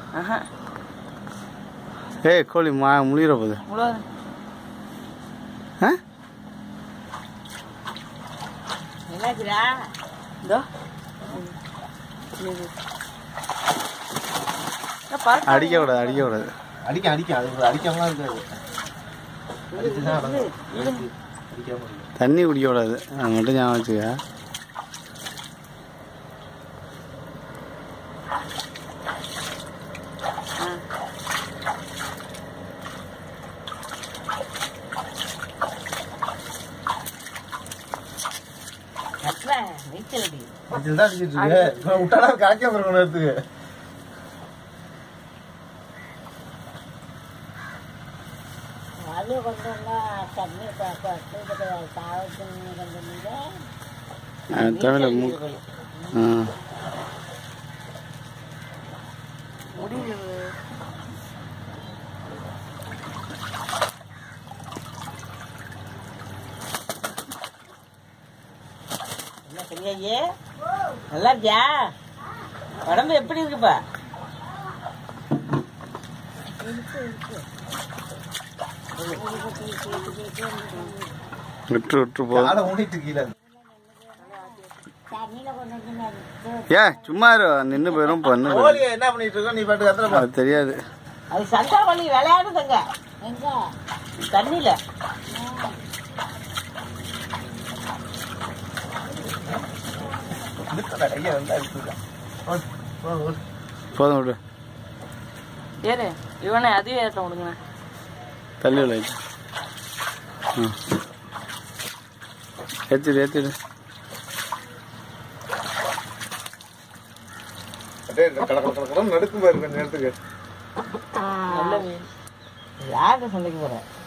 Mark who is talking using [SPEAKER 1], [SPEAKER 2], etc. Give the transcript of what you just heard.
[SPEAKER 1] ஆஹா
[SPEAKER 2] ஏய் கோழி மா முழிகிற போகுது
[SPEAKER 1] முழுவதும்
[SPEAKER 2] ஆ
[SPEAKER 1] என்னாச்சுடா இதோ
[SPEAKER 2] அடிக்க கூடாது அடிக்க கூடாது
[SPEAKER 3] அடிக்க அடிக்க அது அடிக்காமலாம் இருக்காது அடிச்சுதான் அடங்கும். அடிக்காம இருக்கு.
[SPEAKER 2] தண்ணி குடிக்க கூடாது அது மட்டும் ஞாபகம் வச்சுக்க
[SPEAKER 1] நீச்சல் அடி
[SPEAKER 3] இதுல தான் அடிச்சிட்டு இருக்கு இவன் விட்டாடா காய்க்காம இருக்கணும் எடுத்துக்கு
[SPEAKER 1] அது கொண்டு வந்தா தண்ணி காவத்து கொண்டு வந்து
[SPEAKER 2] தமிழ மு ஆ
[SPEAKER 1] முடியுது என்ன சரியாயே நல்லா இருக்கியா உடம்பு எப்படி இருக்குப்பா
[SPEAKER 2] விட்டு விட்டு போதும்
[SPEAKER 3] காலை ஊனிட்டு கீழே
[SPEAKER 2] ஏ சும்மா இரு நின்று போயிடும் பண்ணு
[SPEAKER 3] கோழி என்ன பண்ணிட்டு இருக்கோம் நீ பாட்டு கத்துற
[SPEAKER 2] அது தெரியாது
[SPEAKER 1] அது சந்தாவளி விளையாடுதுங்க எங்க தண்ணியில
[SPEAKER 3] கையை வந்து அடிச்சுருக்கான் ஓடு, ஓடு, ஓடு.
[SPEAKER 2] போதும் விடு
[SPEAKER 1] ஏறு இவனை அதுவே ஏற்ற விடுங்க
[SPEAKER 2] தள்ளி விடு ஆ ஏற்றிடு ஏற்றிடு
[SPEAKER 3] அப்படியே கட கட கட கடன்னு நடுக்கும் பாரு கொஞ்ச நேரத்துக்கு
[SPEAKER 1] நல்ல மீன் யாருக்கு சண்டைக்கு போற